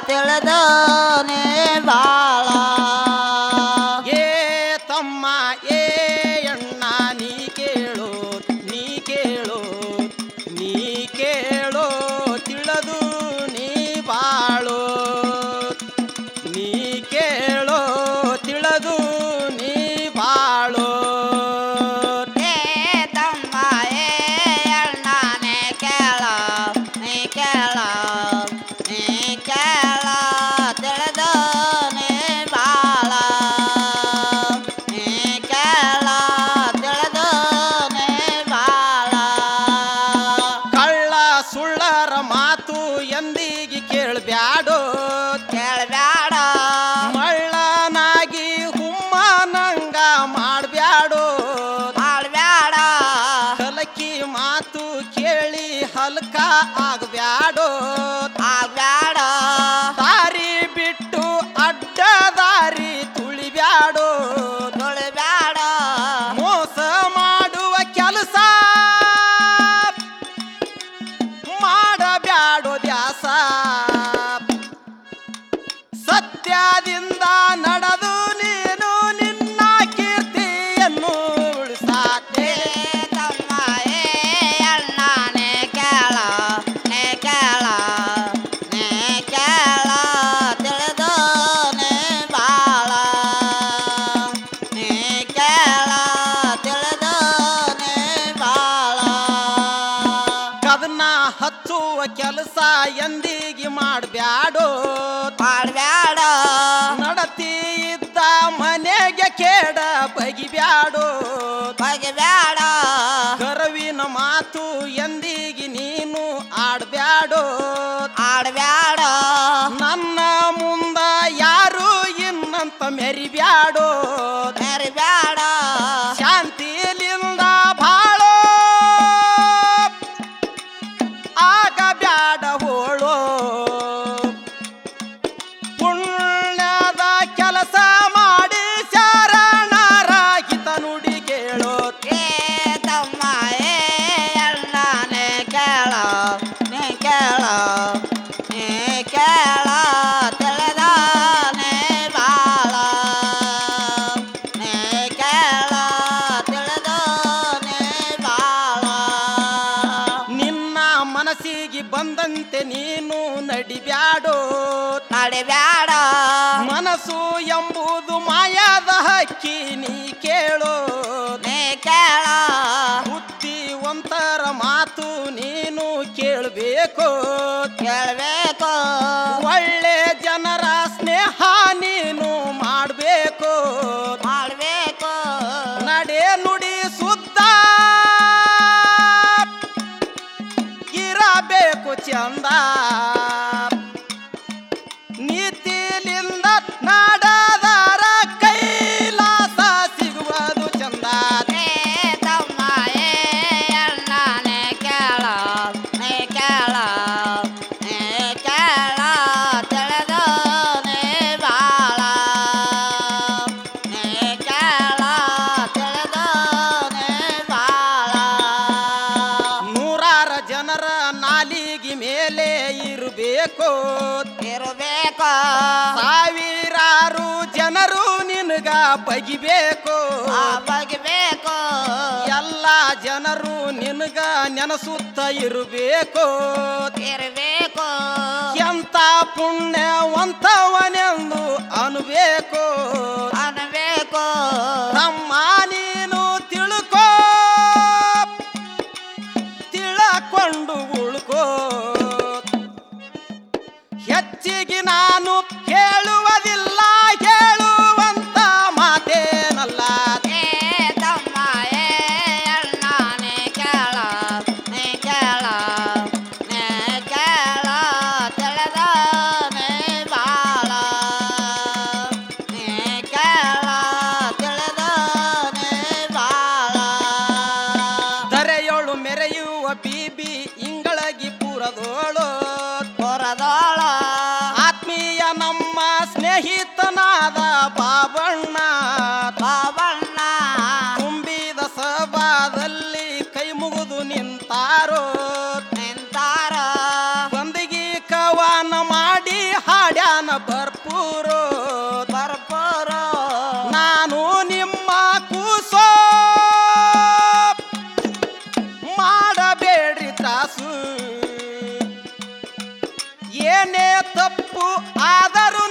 ತಿಳಿದನೆ ಬಾಳ ಏ ತಮ್ಮ ಏ ಅಣ್ಣ ನೀ ಕೇಳು ನೀ ಕೇಳು ನೀ ಕೇಳು ತಿಳಿದು ನೀ ಬಾಳು ನೀ ಕೇಳು ತಿಳಿದು ನೀ ಬಾಳು ಏ ತಮ್ಮ ಏ ಅಣ್ಣನೇ ಕೇಳ ನೀ ಕೇಳ ನೀ ಕೇಳ ತಿಳಿದನೆ ಬಾಳ ನೀ ಕೇಳ ತಿಳಿದನೆ ಬಾಳ ಕಳ್ಳ ಸುಳ್ಳರ ಮಾತು ಎಂದಿಗೆ ಕೇಳಬ್ಯಾಡೋ ಕೇಳಬ್ಯಾಡ ಮಳ್ಳನಾಗಿ ಹುಮ್ಮನಂಗ ಮಾಡ್ಬ್ಯಾಡೋ ಮಾಡ್ಬ್ಯಾಡ ಕಲಕಿ ಮಾತು ಕೇಳಿ ಹಲ್ಕ ಆಗ್ಬ್ಯಾಡೋ ಆಗ್ಬ್ಯಾಡ ದಾರಿ ಬಿಟ್ಟು ಅಡ್ಡ ದಾರಿ ತುಳಿಬ್ಯಾಡೋ ತುಳಿಬ್ಯಾಡ ಮೋಸ ಮಾಡುವ ಕೆಲಸ ಮಾಡಬ್ಯಾಡೋ ದ್ಯಾಸ ಸತ್ಯದಿಂದ ನಡೆದು ನೀನು ನಿನ್ನ ಕೀರ್ತಿಯನ್ನು ಉಳಿಸಾತೆ ಏ ತಮ್ಮ ಏ ಅಣ್ಣನೇ ಕೇಳ ನೇ ಕೇಳ ನೇ ಕೇಳ ತಿಳಿದನೆ ಬಾಳ ನೇ ಕೇಳ ತಿಳಿದನೆ ಬಾಳ ಕದನ ಹಚ್ಚುವ ಕೆಲಸ ಎಂದಿಗೆ ಮಾಡಬ್ಯಾಡೋ ಮಾಡ್ಬ್ಯಾಡ ನಡತಿ ಇದ್ದ ಮನೆಗೆ ಕೇಡ ಬಗಿಬ್ಯಾಡೋ ಬಗೆಬ್ಯಾಡ ಕರವಿನ ಮಾತು ಎಂದಿಗೆ ನೀನು ಆಡ್ಬ್ಯಾಡೋ ಆಡ್ಬ್ಯಾಡ ನನ್ನ ಮುಂದ ಯಾರು ಇನ್ನಂತ ಮೆರಿಬ್ಯಾಡೋ ಮೆರಿಬ್ಯಾಡ ಶಾಂತಿಲಿಂದ ಬಾಳೋ ಆಗ ಬ್ಯಾಡ ಹೋಳೋ ಪುಣ್ಯದ ಕೆಲಸ ಮಾಡಿ ಶರಣರ ಹಿತ ನುಡಿ ಕೇಳೋ ಏ ತಮ್ಮ ಏ ಅಣ್ಣನೇ ಕೇಳ ನೀ ಕೇಳ ನೀ ಕೇಳ ತಿಳಿದಾನೆ ಬಾಳ ನೀ ಕೇಳ ತಿಳಿದಾನೆ ಬಾಳ ನಿನ್ನ ಮನಸ್ಸಿಗೆ ಬಂದಂತೆ ನೀನು ನಡಿಬ್ಯಾಡೋ ನಡಿಬ್ಯಾಡ ಮನಸ್ಸು ಎಂಬುದು ಮಾಯಾದ ಹಕ್ಕಿ ನೀ ಕೇಳೋ ನೀ ಕೇಳ ಬುದ್ಧಿವಂತರ ಮಾತು ನೀನು ಕೇಳಬೇಕು ಕೇಳಬೇಕು ಒಳ್ಳೆ ಜನರ ಸ್ನೇಹ ನೀನು ಮಾಡಬೇಕು ಮಾಡಬೇಕು ನಡೆ ನುಡಿ ಸುದ್ದ ಇರಬೇಕು ಚಂದ ನೀತಿಲಿಂದ ನಾಡದರ ಕೈಲಾಸ ಸಿಗುವುದು ಚಂದ ಏ ತಮ್ಮ ಏ ಅಣ್ಣನೇ ಕೇಳ ನೀ ಕೇಳ ನೀ ಕೇಳ ತಿಳಿದನೆ ಬಾಳ ನೀ ಕೇಳ ತಿಳಿದನೆ ಬಾಳ ನೂರಾರ ಜನರ ನಾಲಿಗೆ ಮೇಲೆ ಇರಬೇಕು ಇರಬೇಕು ಸಾವಿರಾರು ಜನರು ನಿನಗ ಬಗಿಬೇಕು ಆ ಬಗೆಬೇಕು ಎಲ್ಲ ಜನರು ನಿನಗ ನೆನಸುತ್ತ ಇರಬೇಕು ಇರಬೇಕು ಎಂತ ಪುಣ್ಯವಂತವನೆಂದು ಅನ್ಬೇಕು ಅನ್ಬೇಕು ತಮ್ಮ ನೀನು ತಿಳ್ಕೋ ತಿಳಕೊಂಡು ಉಳ್ಕೋ ಹೆಚ್ಚಿಗೆ ನಾನು ಹೇಳುವುದಿಲ್ಲ ಹೇಳುವಂತ ಮಾತೇನಲ್ಲ ಏ ತಮ್ಮ ಏ ಅಣ್ಣನೇ ಕೇಳ ನೀ ಕೇಳ ನೀ ಕೇಳ ತಿಳಿದನೆ ಬಾಳ ನೀ ಕೇಳ ತಿಳಿದನೆ ಬಾಳ ಧರೆಯೊಳು ಮೆರೆಯುವ ಬೀಬಿ ಇಂಗಳಗಿ ಪುರದೋಳು ಹೊರದೋಳ ಆತ್ಮೀಯ ನಮ್ಮ ಸ್ನೇಹಿತನಾದ ಬಾಬಣ್ಣ ಬಾಬಣ್ಣ ತುಂಬಿದ ಸಭಾದಲ್ಲಿ ಕೈ ಮುಗಿದು ನಿಂತಾರೋ ನಿಂತಾರ ಬಂದಿಗೆ ಕವನ ಮಾಡಿ ಹಾಡ್ಯ ಏನೇ ತಪ್ಪು ಆದರೂ